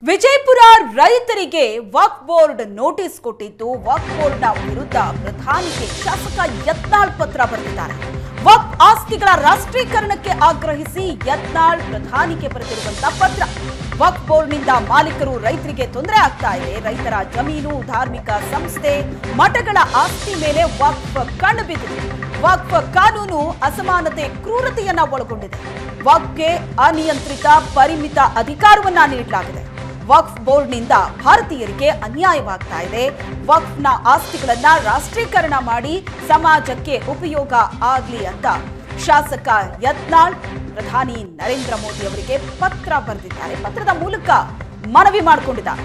ವಿಜಯಪುರ ರೈತರಿಗೆ ವಕ್ board notice ಕೊಟ್ಟಿದ್ದು ವಕ್ ಬೋರ್ಡ್ನ ವಿರುದ್ಧ ಪ್ರಧಾನಿಗೆ ಶಾಸಕ ಯತ್ನಾಳ್ ಪತ್ರ ಬರೆದಿದ್ದಾರೆ ವಕ್ ಆಸ್ತಿಗಳ ರಾಷ್ಟ್ರೀಕರಣಕ್ಕೆ ಆಗ್ರಹಿಸಿ ಯತ್ನಾಳ್ ಪ್ರಧಾನಿಗೆ ಬರೆದಿರುವಂತಹ ಪತ್ರ ವಕ್ ಬೋರ್ಡ್ನಿಂದ ಮಾಲೀಕರು ರೈತರಿಗೆ ತೊಂದರೆ ಆಗ್ತಾ ಇದೆ ರೈತರ ಜಮೀನು ಧಾರ್ಮಿಕ ಸಂಸ್ಥೆ ಮಠಗಳ ಆಸ್ತಿ ಮೇಲೆ ವಕ್ಫ್ ಕಣ್ಣು ಬಿದ್ದಿದೆ ವಕ್ಫ್ ಕಾನೂನು ಅಸಮಾನತೆ ಕ್ರೂರತೆಯನ್ನ ಒಳಗೊಂಡಿದೆ ವಕ್ಫ್ಗೆ ಅನಿಯಂತ್ರಿತ ಪರಿಮಿತ ಅಧಿಕಾರವನ್ನ ನೀಡಲಾಗಿದೆ ವಕ್ಫ್ ಬೋರ್ಡ್ನಿಂದ ಭಾರತೀಯರಿಗೆ ಅನ್ಯಾಯವಾಗ್ತಾ ಇದೆ ವಕ್ಫ್ನ ಆಸ್ತಿಗಳನ್ನ ರಾಷ್ಟ್ರೀಕರಣ ಮಾಡಿ ಸಮಾಜಕ್ಕೆ ಉಪಯೋಗ ಆಗ್ಲಿ ಅಂತ ಶಾಸಕ ಯತ್ನಾಳ್ ಪ್ರಧಾನಿ ನರೇಂದ್ರ ಮೋದಿ ಅವರಿಗೆ ಪತ್ರ ಬರೆದಿದ್ದಾರೆ ಪತ್ರದ ಮೂಲಕ ಮನವಿ ಮಾಡಿಕೊಂಡಿದ್ದಾರೆ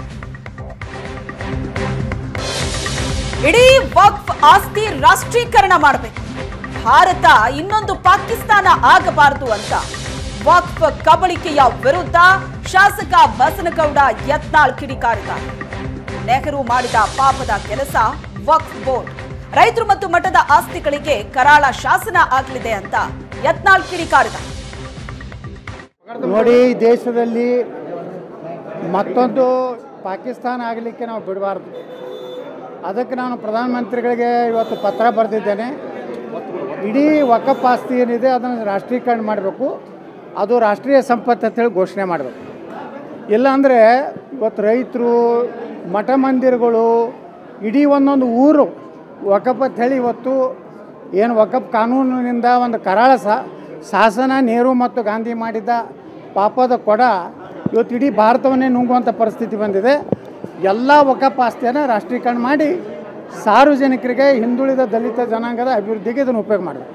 ಇಡೀ ವಕ್ಫ್ ಆಸ್ತಿ ರಾಷ್ಟ್ರೀಕರಣ ಮಾಡಬೇಕು ಭಾರತ ಇನ್ನೊಂದು ಪಾಕಿಸ್ತಾನ ಆಗಬಾರದು ಅಂತ ವಕ್ಫ್ ಕಬಳಿಕೆಯ ವಿರುದ್ಧ ಶಾಸಕ ಬಸನಗೌಡ ಯತ್ನಾಳ್ ಕಿಡಿಕಾರಿದ್ದಾರೆ ನೆಹರು ಮಾಡಿದ ಪಾಪದ ಕೆಲಸ ವಕ್ಫ್ ಬೋರ್ಡ್ ರೈತರು ಮತ್ತು ಮಠದ ಆಸ್ತಿಗಳಿಗೆ ಕರಾಳ ಶಾಸನ ಆಗಲಿದೆ ಅಂತ ಯತ್ನಾಳ್ ಕಿಡಿಕಾರಿದ ನೋಡಿ ಈ ದೇಶದಲ್ಲಿ ಮತ್ತೊಂದು ಪಾಕಿಸ್ತಾನ ಆಗಲಿಕ್ಕೆ ನಾವು ಬಿಡಬಾರ್ದು ಅದಕ್ಕೆ ನಾನು ಪ್ರಧಾನಮಂತ್ರಿಗಳಿಗೆ ಇವತ್ತು ಪತ್ರ ಬರೆದಿದ್ದೇನೆ ಇಡೀ ವಕಫ್ ಆಸ್ತಿ ಏನಿದೆ ಅದನ್ನು ರಾಷ್ಟ್ರೀಕರಣ ಮಾಡಬೇಕು ಅದು ರಾಷ್ಟ್ರೀಯ ಸಂಪತ್ತು ಅಂತೇಳಿ ಘೋಷಣೆ ಮಾಡಬೇಕು ಇಲ್ಲಾಂದರೆ ಇವತ್ತು ರೈತರು ಮಠ ಮಂದಿರಗಳು ಇಡೀ ಒಂದೊಂದು ಊರು ವಕಫ್ ಅಂತ ಹೇಳಿ ಇವತ್ತು ಏನು ವಕಫ್ ಕಾನೂನಿನಿಂದ ಒಂದು ಕರಾಳ ಸಾ ಶಾಸನ ನೆಹರು ಮತ್ತು ಗಾಂಧಿ ಮಾಡಿದ ಪಾಪದ ಕೊಡ ಇವತ್ತು ಇಡೀ ಭಾರತವನ್ನೇ ನುಂಗುವಂಥ ಪರಿಸ್ಥಿತಿ ಬಂದಿದೆ ಎಲ್ಲ ವಕಫ್ ಆಸ್ತಿಯನ್ನು ರಾಷ್ಟ್ರೀಕರಣ ಮಾಡಿ ಸಾರ್ವಜನಿಕರಿಗೆ ಹಿಂದುಳಿದ ದಲಿತ ಜನಾಂಗದ ಅಭಿವೃದ್ಧಿಗೆ ಇದನ್ನು ಉಪಯೋಗ ಮಾಡಬೇಕು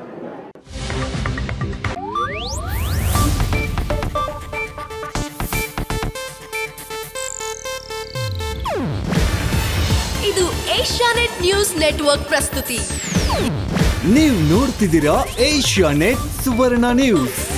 ಇದು ಏಷ್ಯಾನೆಟ್ ನ್ಯೂಸ್ ನೆಟ್ವರ್ಕ್ ಪ್ರಸ್ತುತಿ ನೀವು ನೋಡ್ತಿದ್ದೀರಾ ಏಷ್ಯಾ ನೆಟ್ ಸುವರ್ಣ ನ್ಯೂಸ್